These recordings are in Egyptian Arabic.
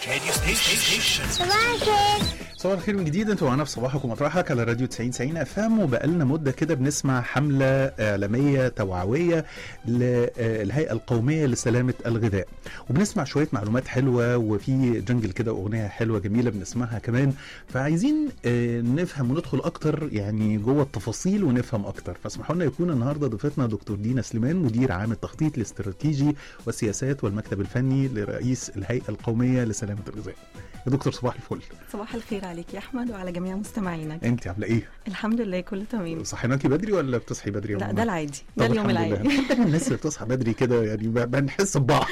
Radio Station. صباح الخير صباح الخير من جديد انتوا معانا في صباحك ومطرحك على راديو 90 90 اف ام وبقالنا مده كده بنسمع حمله اعلاميه توعويه للهيئه القوميه لسلامه الغذاء وبنسمع شويه معلومات حلوه وفي جنجل كده اغنيه حلوه جميله بنسمعها كمان فعايزين آه، نفهم وندخل اكتر يعني جوه التفاصيل ونفهم اكتر فاسمحوا لنا يكون النهارده ضيفتنا دكتور دينا سليمان مدير عام التخطيط الاستراتيجي والسياسات والمكتب الفني لرئيس الهيئه القوميه لسلامه الغذاء يا دكتور صباح الفل صباح الخير عليك يا احمد وعلى جميع مستمعينك انت عامله ايه الحمد لله كله تمام صحيناكي بدري ولا بتصحي بدري يا لا ماما؟ ده العادي ده طب اليوم الحمد لله. العادي بحب أنا الناس اللي بتصحى بدري كده يعني ب- بنحس ببعض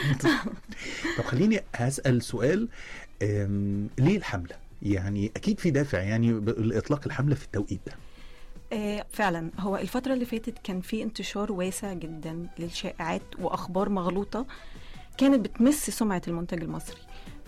طب خليني هسأل سؤال أم، ليه الحملة؟ يعني أكيد في دافع يعني ب- لإطلاق الحملة في التوقيت ده آه فعلا هو الفترة اللي فاتت كان في انتشار واسع جدا للشائعات وأخبار مغلوطة كانت بتمس سمعة المنتج المصري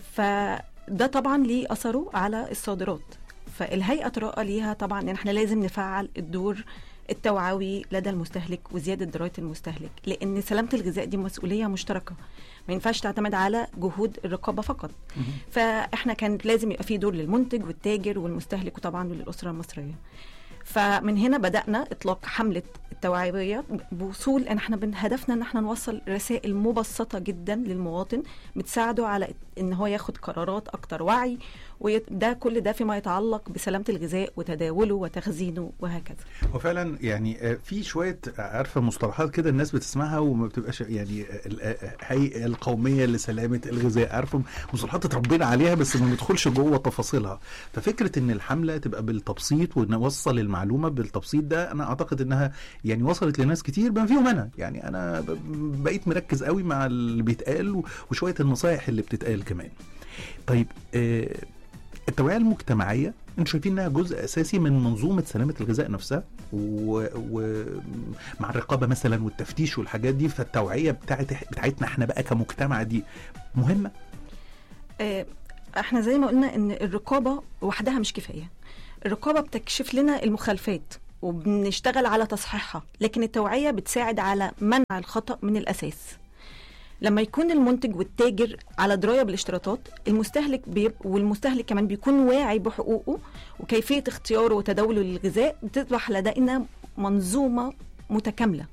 فده طبعا ليه أثره على الصادرات فالهيئة ترقى ليها طبعا إن احنا لازم نفعل الدور التوعوي لدى المستهلك وزيادة دراية المستهلك لأن سلامة الغذاء دي مسؤولية مشتركة ما ينفعش تعتمد على جهود الرقابة فقط فاحنا كان لازم يبقى في دور للمنتج والتاجر والمستهلك وطبعا للأسرة المصرية فمن هنا بدأنا إطلاق حملة التوعوية بوصول إن احنا بن- هدفنا إن احنا نوصل رسائل مبسطة جدا للمواطن بتساعده على إن هو ياخد قرارات أكتر وعي وده كل ده فيما يتعلق بسلامة الغذاء وتداوله وتخزينه وهكذا وفعلا يعني آه، في شوية آه، عارفة مصطلحات كده الناس بتسمعها وما بتبقاش يعني آه، ال- آه، الهيئة القومية لسلامة الغذاء عارفة مصطلحات اتربينا عليها بس ما ندخلش جوه تفاصيلها ففكرة ان الحملة تبقى بالتبسيط ونوصل المعلومة بالتبسيط ده انا اعتقد انها يعني وصلت لناس كتير بما فيهم انا يعني انا ب- بقيت مركز قوي مع اللي بيتقال و- وشوية النصايح اللي بتتقال كمان طيب آه، التوعية المجتمعية انتوا شايفين انها جزء اساسي من منظومة سلامة الغذاء نفسها ومع و... مع الرقابة مثلا والتفتيش والحاجات دي فالتوعية بتاعت بتاعتنا احنا بقى كمجتمع دي مهمة آه، احنا زي ما قلنا ان الرقابه وحدها مش كفايه الرقابه بتكشف لنا المخالفات وبنشتغل على تصحيحها لكن التوعيه بتساعد على منع الخطا من الاساس لما يكون المنتج والتاجر على درايه بالاشتراطات المستهلك بيب والمستهلك كمان بيكون واعي بحقوقه وكيفيه اختياره وتداوله للغذاء بتصبح لدينا منظومه متكامله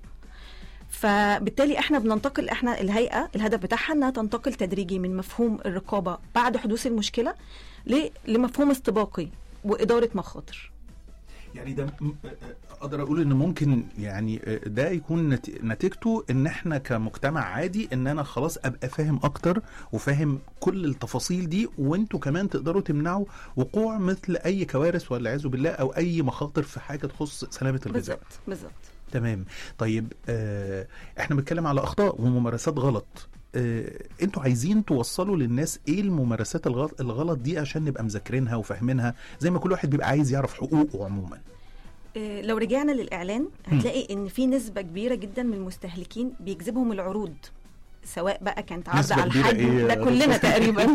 فبالتالي احنا بننتقل احنا الهيئه الهدف بتاعها انها تنتقل تدريجي من مفهوم الرقابه بعد حدوث المشكله ل- لمفهوم استباقي واداره مخاطر يعني ده م- اقدر اقول ان ممكن يعني ده يكون نت- نتيجته ان احنا كمجتمع عادي ان انا خلاص ابقى فاهم اكتر وفاهم كل التفاصيل دي وانتوا كمان تقدروا تمنعوا وقوع مثل اي كوارث والعياذ بالله او اي مخاطر في حاجه تخص سلامه الغذاء بالظبط بالظبط تمام طيب آه احنا بنتكلم على اخطاء وممارسات غلط آه انتوا عايزين توصلوا للناس ايه الممارسات الغلط, الغلط دي عشان نبقى مذاكرينها وفاهمينها زي ما كل واحد بيبقى عايز يعرف حقوقه عموما اه لو رجعنا للاعلان هتلاقي ان في نسبه كبيره جدا من المستهلكين بيجذبهم العروض سواء بقى كانت عرض نسبة على كبيرة الحجم ده كلنا تقريبا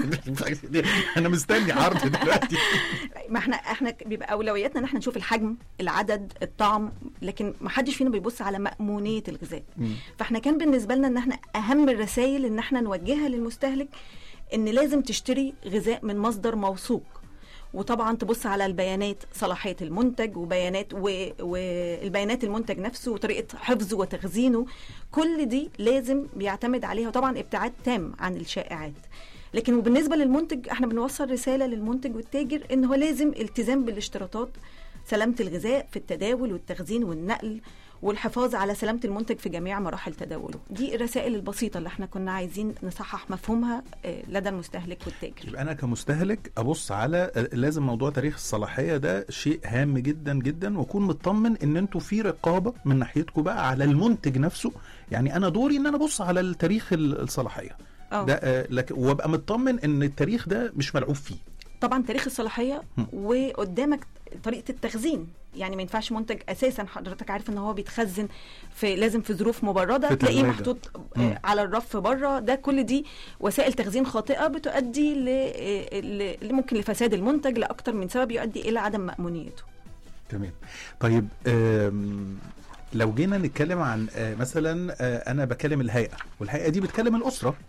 انا مستني عرض دلوقتي ما احنا احنا بيبقى اولوياتنا ان احنا نشوف الحجم العدد الطعم لكن ما حدش فينا بيبص على مأمونية الغذاء فاحنا كان بالنسبه لنا ان احنا اهم الرسائل ان احنا نوجهها للمستهلك ان لازم تشتري غذاء من مصدر موثوق وطبعا تبص على البيانات صلاحيه المنتج وبيانات و- والبيانات المنتج نفسه وطريقه حفظه وتخزينه كل دي لازم بيعتمد عليها طبعا ابتعاد تام عن الشائعات لكن وبالنسبه للمنتج احنا بنوصل رساله للمنتج والتاجر ان هو لازم التزام بالاشتراطات سلامه الغذاء في التداول والتخزين والنقل والحفاظ على سلامه المنتج في جميع مراحل تداوله دي الرسائل البسيطه اللي احنا كنا عايزين نصحح مفهومها آه، لدى المستهلك والتاجر يبقى انا كمستهلك ابص على آه، لازم موضوع تاريخ الصلاحيه ده شيء هام جدا جدا واكون مطمن ان انتوا في رقابه من ناحيتكم بقى على المنتج نفسه يعني انا دوري ان انا ابص على التاريخ ال- الصلاحيه أه. ده آه، لك وابقى مطمن ان التاريخ ده مش ملعوب فيه طبعا تاريخ الصلاحيه هم. وقدامك طريقه التخزين يعني ما ينفعش منتج اساسا حضرتك عارف ان هو بيتخزن في لازم في ظروف مبرده في تلاقيه تلاجة. محطوط مم. آه، على الرف بره ده كل دي وسائل تخزين خاطئه بتؤدي ل آه، ل- ل- ممكن لفساد المنتج لاكثر من سبب يؤدي الى عدم مامونيته تمام طيب آم، لو جينا نتكلم عن آه، مثلا آه، انا بكلم الهيئه والهيئه دي بتكلم الاسره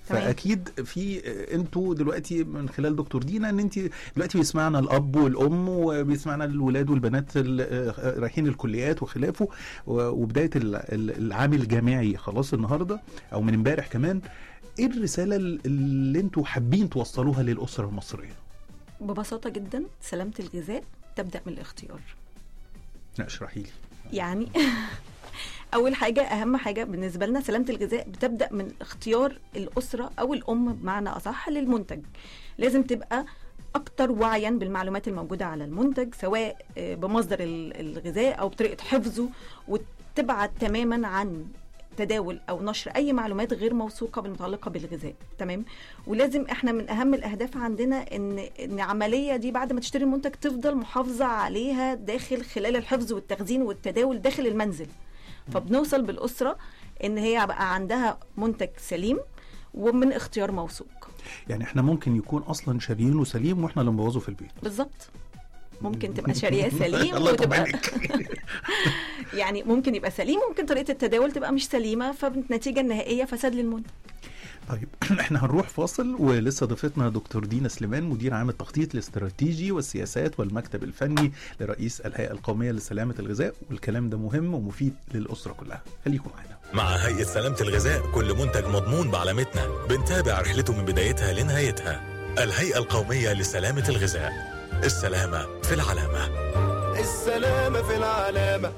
تمام. فاكيد في انتوا دلوقتي من خلال دكتور دينا ان انت دلوقتي بيسمعنا الاب والام وبيسمعنا الولاد والبنات ال- رايحين الكليات وخلافه و- وبدايه ال- ال- العام الجامعي خلاص النهارده او من امبارح كمان ايه الرساله اللي انتوا حابين توصلوها للاسره المصريه؟ ببساطه جدا سلامه الغذاء تبدا من الاختيار لا اشرحي لي يعني اول حاجه اهم حاجه بالنسبه لنا سلامه الغذاء بتبدا من اختيار الاسره او الام بمعنى اصح للمنتج لازم تبقى اكتر وعيا بالمعلومات الموجوده على المنتج سواء آه، بمصدر ال- الغذاء او بطريقه حفظه وتبعد تماما عن تداول او نشر اي معلومات غير موثوقه بالمتعلقه بالغذاء تمام ولازم احنا من اهم الاهداف عندنا ان ان العمليه دي بعد ما تشتري المنتج تفضل محافظه عليها داخل خلال الحفظ والتخزين والتداول داخل المنزل فبنوصل بالاسره ان هي بقى عندها منتج سليم ومن اختيار موثوق يعني احنا ممكن يكون اصلا شاريينه سليم واحنا اللي نبوظه في البيت بالظبط ممكن تبقى شاريه سليم الله وتبقى يطمنك يعني ممكن يبقى سليم ممكن طريقه التداول تبقى مش سليمه فالنتيجه النهائيه فساد للمنتج طيب احنا هنروح فاصل ولسه ضيفتنا دكتور دينا سليمان مدير عام التخطيط الاستراتيجي والسياسات والمكتب الفني لرئيس الهيئه القوميه لسلامه الغذاء والكلام ده مهم ومفيد للاسره كلها خليكم معانا مع هيئة سلامة الغذاء كل منتج مضمون بعلامتنا بنتابع رحلته من بدايتها لنهايتها الهيئة القومية لسلامة الغذاء السلامة في العلامة السلامة في العلامة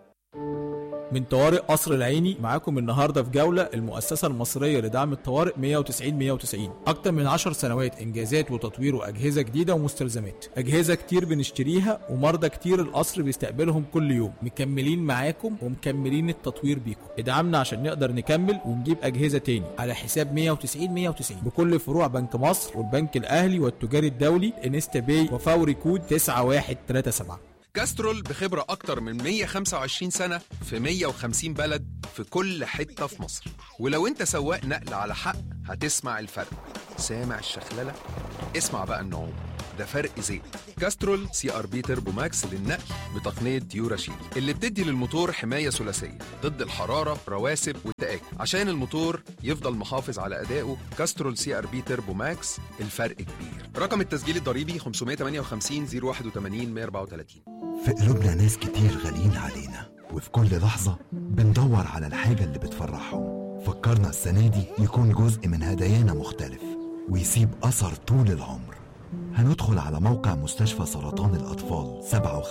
من طوارئ قصر العيني معاكم النهارده في جوله المؤسسه المصريه لدعم الطوارئ 190 190 اكتر من 10 سنوات انجازات وتطوير واجهزه جديده ومستلزمات اجهزه كتير بنشتريها ومرضى كتير القصر بيستقبلهم كل يوم مكملين معاكم ومكملين التطوير بيكم ادعمنا عشان نقدر نكمل ونجيب اجهزه تاني على حساب 190 190 بكل فروع بنك مصر والبنك الاهلي والتجاري الدولي انستا باي وفوري كود 9137 كاسترول بخبرة أكتر من 125 سنة في 150 بلد في كل حتة في مصر ولو أنت سواق نقل على حق هتسمع الفرق سامع الشخللة؟ اسمع بقى النعوم ده فرق زيت كاسترول سي ار بي تربو ماكس للنقل بتقنية ديوراشيل اللي بتدي للموتور حماية ثلاثية ضد الحرارة رواسب والتآكل عشان الموتور يفضل محافظ على أدائه كاسترول سي ار بي تربو ماكس الفرق كبير رقم التسجيل الضريبي 558 081 134 في قلوبنا ناس كتير غاليين علينا وفي كل لحظة بندور على الحاجة اللي بتفرحهم فكرنا السنة دي يكون جزء من هدايانا مختلف ويسيب أثر طول العمر هندخل على موقع مستشفى سرطان الأطفال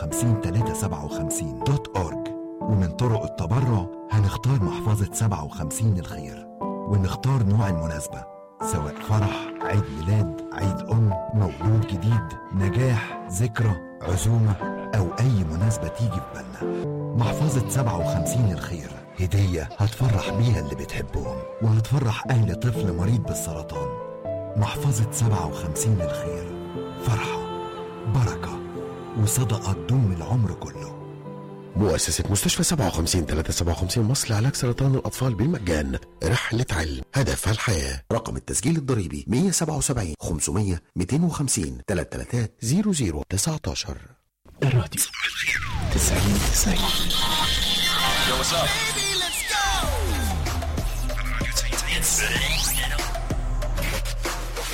57357 دوت أورج ومن طرق التبرع هنختار محفظة 57 الخير ونختار نوع المناسبة سواء فرح عيد ميلاد عيد أم مولود جديد نجاح ذكرى عزومة أو أي مناسبة تيجي في بالنا محفظة 57 الخير هدية هتفرح بيها اللي بتحبهم وهتفرح أهل طفل مريض بالسرطان محفظة 57 الخير فرحة بركة وصدقة تدوم العمر كله مؤسسة مستشفى 57 357 مصر لعلاج سرطان الأطفال بالمجان رحلة علم هدفها الحياة رقم التسجيل الضريبي 177 500 250 3300 19 الراديو 90 90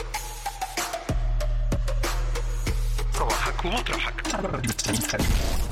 صباحك ومطرحك